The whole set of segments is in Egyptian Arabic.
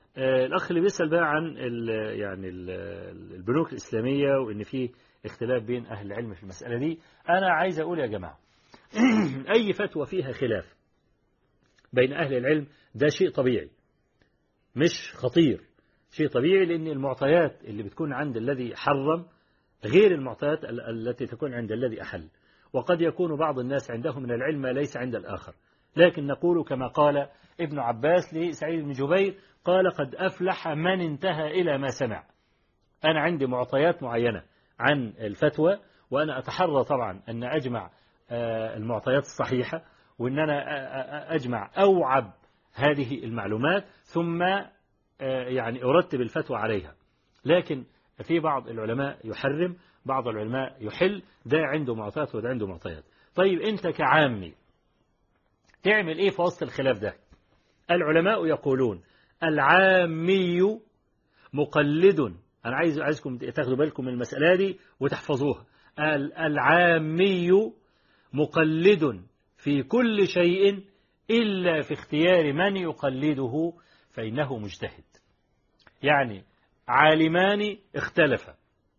آه، الأخ اللي بيسأل بقى عن ال يعني ال البنوك الإسلامية وإن في اختلاف بين أهل العلم في المسألة دي أنا عايز أقول يا جماعة أي فتوى فيها خلاف بين أهل العلم ده شيء طبيعي مش خطير شيء طبيعي لأن المعطيات اللي بتكون عند الذي حرم غير المعطيات ال- التي تكون عند الذي أحل وقد يكون بعض الناس عنده من العلم ما ليس عند الآخر لكن نقول كما قال ابن عباس لسعيد بن جبير قال قد أفلح من انتهى إلى ما سمع أنا عندي معطيات معينة عن الفتوى وأنا أتحرى طبعا أن أجمع آه، المعطيات الصحيحة وأن أنا آه، آه، أجمع أوعب هذه المعلومات ثم آه، يعني أرتب الفتوى عليها لكن في بعض العلماء يحرم بعض العلماء يحل ده عنده معطيات وده عنده معطيات طيب أنت كعامي تعمل إيه في وسط الخلاف ده العلماء يقولون العامي مقلد أنا عايز عايزكم تاخدوا بالكم من المسألة دي وتحفظوها ال- العامي مقلد في كل شيء إلا في اختيار من يقلده فإنه مجتهد يعني عالمان اختلفا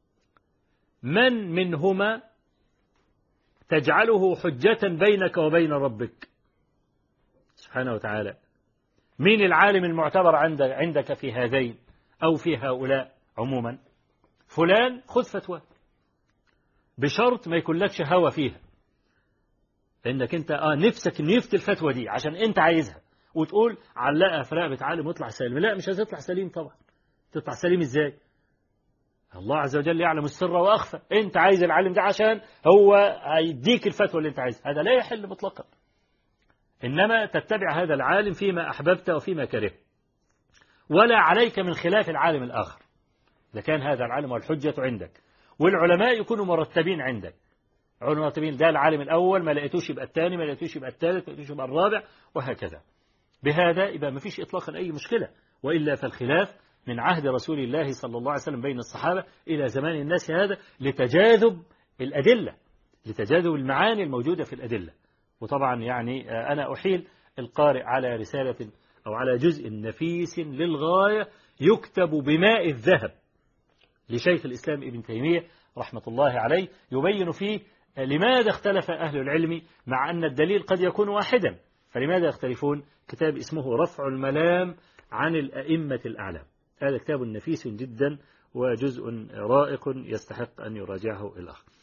من منهما تجعله حجة بينك وبين ربك سبحانه وتعالى مين العالم المعتبر عندك عندك في هذين أو في هؤلاء عموما فلان خذ فتوى بشرط ما يكون لكش هوى فيها لأنك أنت آه نفسك إن يفتي الفتوى دي عشان أنت عايزها وتقول علقها في رقبة عالم واطلع سليم لا مش هتطلع سليم طبعا تطلع سليم إزاي الله عز وجل يعلم السر وأخفى أنت عايز العالم ده عشان هو هيديك الفتوى اللي أنت عايزها هذا لا يحل مطلقا إنما تتبع هذا العالم فيما أحببت وفيما كرهت ولا عليك من خلاف العالم الآخر إذا كان هذا العالم والحجة عندك والعلماء يكونوا مرتبين عندك علماء مرتبين ده العالم الأول ما لقيتوش يبقى الثاني ما لقيتوش يبقى الثالث ما لقيتوش يبقى الرابع وهكذا بهذا يبقى ما فيش إطلاقا أي مشكلة وإلا فالخلاف من عهد رسول الله صلى الله عليه وسلم بين الصحابة إلى زمان الناس هذا لتجاذب الأدلة لتجاذب المعاني الموجودة في الأدلة وطبعا يعني أنا أحيل القارئ على رسالة أو على جزء نفيس للغاية يكتب بماء الذهب لشيخ الإسلام ابن تيمية رحمة الله عليه يبين فيه لماذا اختلف أهل العلم مع أن الدليل قد يكون واحدا فلماذا يختلفون كتاب اسمه رفع الملام عن الأئمة الأعلام هذا كتاب نفيس جدا وجزء رائق يستحق أن يراجعه الأخ